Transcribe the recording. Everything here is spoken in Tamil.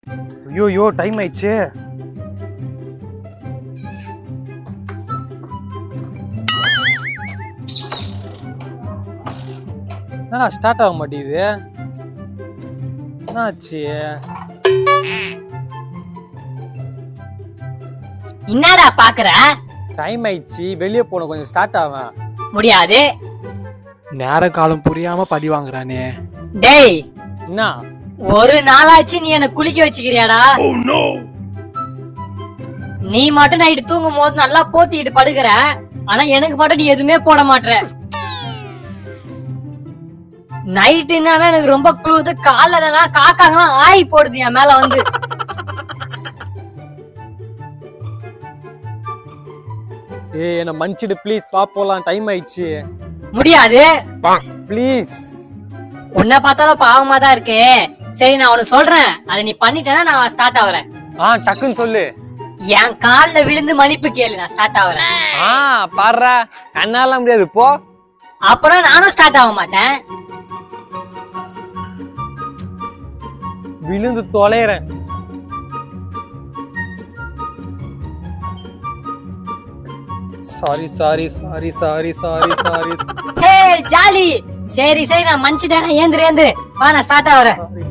ஐயோ ஐயோ டைம் ஆயிடுச்சு என்னடா ஸ்டார்ட் ஆக மாட்டேங்குது என்னாச்சு என்னடா பாக்குற டைம் ஆயிடுச்சு வெளியே போன கொஞ்சம் ஸ்டார்ட் ஆவேன் முடியாது நேர காலம் புரியாம பழி வாங்குறானே டேய் என்ன ஒரு நாளாச்சு நீ என்ன குளிக்க வச்சுக்கிறியாடா நீ மட்டும் நைட்டு தூங்கும் போது நல்லா போத்திக்கிட்டு படுக்கிற ஆனா எனக்கு மட்டும் நீ எதுவுமே போட மாட்ற நைட்டு என்னன்னா எனக்கு ரொம்ப குளிருது காலைல என்னன்னா காக்காங்கலாம் ஆய் போடுது என் மேல வந்து ஏய் என்ன மன்னிச்சிடு ப்ளீஸ் வா போலாம் டைம் ஆயிடுச்சு முடியாது ப்ளீஸ் உன்னை பார்த்தாலும் பாவமா தான் இருக்கு சரி நான் உனக்கு சொல்றேன் அதை நீ பண்ணிட்டேன்னா நான் ஸ்டார்ட் ஆகுறேன் ஆ டக்குன்னு சொல்லு என் கால்ல விழுந்து மன்னிப்பு கேளு நான் ஸ்டார்ட் ஆகுறேன் ஆ பாடுறா என்னால முடியாது போ அப்புறம் நானும் ஸ்டார்ட் ஆக மாட்டேன் விழுந்து தொலைறேன் sorry sorry sorry sorry sorry sorry hey jolly சரி சரி நான் மன்னிச்சிட்டேன் ஏந்திரு ஏந்திரு வா நான் ஸ்டார்ட் ஆகுறேன் சாரி